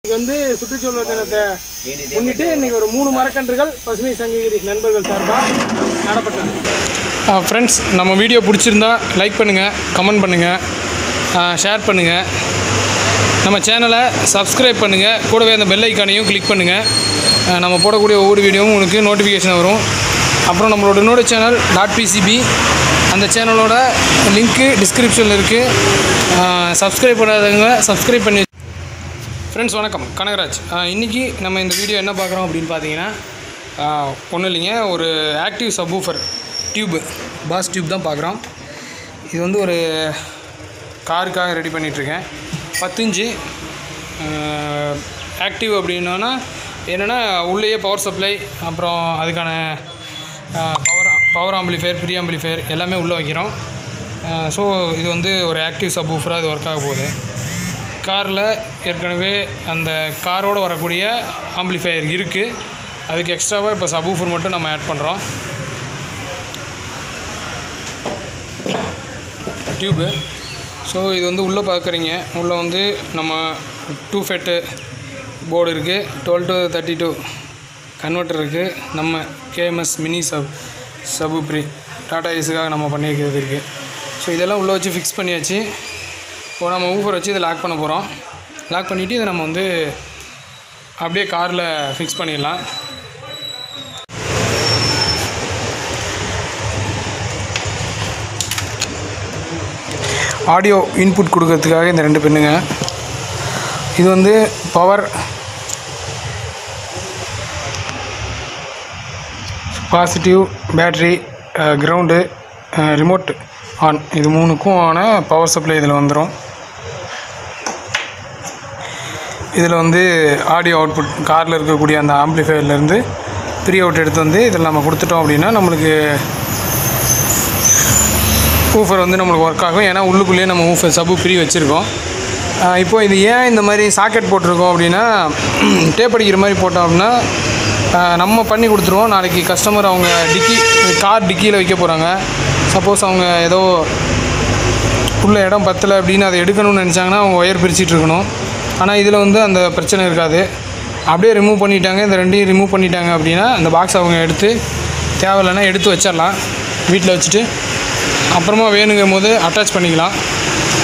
இன்னைக்கு வந்து சுற்றுச்சூழல் தினத்தை முன்னிட்டு இன்னைக்கு ஒரு மூணு மரக்கன்றுகள் பசுமை சங்ககிரி நண்பர்கள் சார்பாக நடப்பட்டது ஃப்ரெண்ட்ஸ் நம்ம வீடியோ பிடிச்சிருந்தா லைக் பண்ணுங்கள் கமெண்ட் பண்ணுங்கள் ஷேர் பண்ணுங்கள் நம்ம சேனலை சப்ஸ்கிரைப் பண்ணுங்கள் கூடவே அந்த பெல் ஐக்கானையும் கிளிக் பண்ணுங்கள் நம்ம போடக்கூடிய ஒவ்வொரு வீடியோவும் உங்களுக்கு நோட்டிஃபிகேஷன் வரும் அப்புறம் நம்மளோட இன்னொரு சேனல் டாட் பிசிபி அந்த சேனலோட லிங்க்கு டிஸ்கிரிப்ஷனில் இருக்குது சப்ஸ்கிரைப் பண்ணாதவங்க சப்ஸ்கிரைப் பண்ணி ஃப்ரெண்ட்ஸ் வணக்கம் கனகராஜ் இன்றைக்கி நம்ம இந்த வீடியோ என்ன பார்க்குறோம் அப்படின்னு பார்த்தீங்கன்னா ஒன்றும் இல்லைங்க ஒரு active subwoofer tube bass tube தான் பார்க்குறோம் இது வந்து ஒரு காருக்காக ரெடி பண்ணிகிட்ருக்கேன் பத்து இன்ச்சு ஆக்டிவ் அப்படின்னா என்னென்னா உள்ளேயே பவர் சப்ளை அப்புறம் அதுக்கான power power amplifier pre amplifier எல்லாமே உள்ளே வைக்கிறோம் ஸோ இது வந்து ஒரு ஆக்டிவ் சப்வூஃபராக இது ஒர்க் ஆக போகுது காரில் ஏற்கனவே அந்த காரோடு வரக்கூடிய ஆம்பிளிஃபையர் இருக்குது அதுக்கு எக்ஸ்ட்ராவாக இப்போ சப்வூஃபர் மட்டும் நம்ம ஆட் பண்ணுறோம் டியூபு ஸோ இது வந்து உள்ளே பார்க்குறீங்க உள்ளே வந்து நம்ம டூ ஃபெட்டு போர்டு இருக்குது twelve to thirty two converter இருக்குது நம்ம கேஎம்எஸ் மினி சப் சபுப்ரி டாடா ஏஸுக்காக நம்ம பண்ணியிருக்கிறது இருக்குது ஸோ இதெல்லாம் உள்ளே வச்சு ஃபிக்ஸ் பண்ணியாச்சு இப்போ நம்ம ஊஃபர் வச்சு இதை லாக் பண்ண போகிறோம் லாக் பண்ணிவிட்டு இதை நம்ம வந்து அப்படியே காரில் ஃபிக்ஸ் பண்ணிடலாம் ஆடியோ இன்புட் கொடுக்கறதுக்காக இந்த ரெண்டு பெண்ணுங்க இது வந்து power positive battery ground remote on இது மூணுக்கும் ஆன பவர் சப்ளை இதில் வந்துடும் இதில் வந்து ஆடியோ அவுட்புட் காரில் இருக்கக்கூடிய அந்த ஆம்ப்ளிஃபையர்லேருந்து ப்ரீ அவுட் எடுத்து வந்து இதில் நம்ம கொடுத்துட்டோம் அப்படின்னா நம்மளுக்கு ஊஃபர் வந்து நம்மளுக்கு ஒர்க் ஆகும் ஏன்னா உள்ளுக்குள்ளேயே நம்ம ஊஃபர் சப்பு ப்ரீ வச்சுருக்கோம் இப்போ இது ஏன் இந்த மாதிரி சாக்கெட் போட்டிருக்கோம் அப்படின்னா டேப் அடிக்கிற மாதிரி போட்டோம் அப்படின்னா நம்ம பண்ணி கொடுத்துருவோம் நாளைக்கு கஸ்டமர் அவங்க டிக்கி கார் டிக்கியில் வைக்க போகிறாங்க சப்போஸ் அவங்க ஏதோ உள்ள இடம் பத்தலை அப்படின்னு அதை எடுக்கணும்னு நினச்சாங்கன்னா அவங்க ஒயர் பிரிச்சுட்டு இருக்கணும் ஆனால் இதில் வந்து அந்த பிரச்சனை இருக்காது அப்படியே ரிமூவ் பண்ணிட்டாங்க இந்த ரெண்டையும் ரிமூவ் பண்ணிட்டாங்க அப்படின்னா அந்த பாக்ஸ் அவங்க எடுத்து தேவையில்லைன்னா எடுத்து வச்சிடலாம் வீட்டில் வச்சுட்டு அப்புறமா வேணுங்கும் போது அட்டாச் பண்ணிக்கலாம்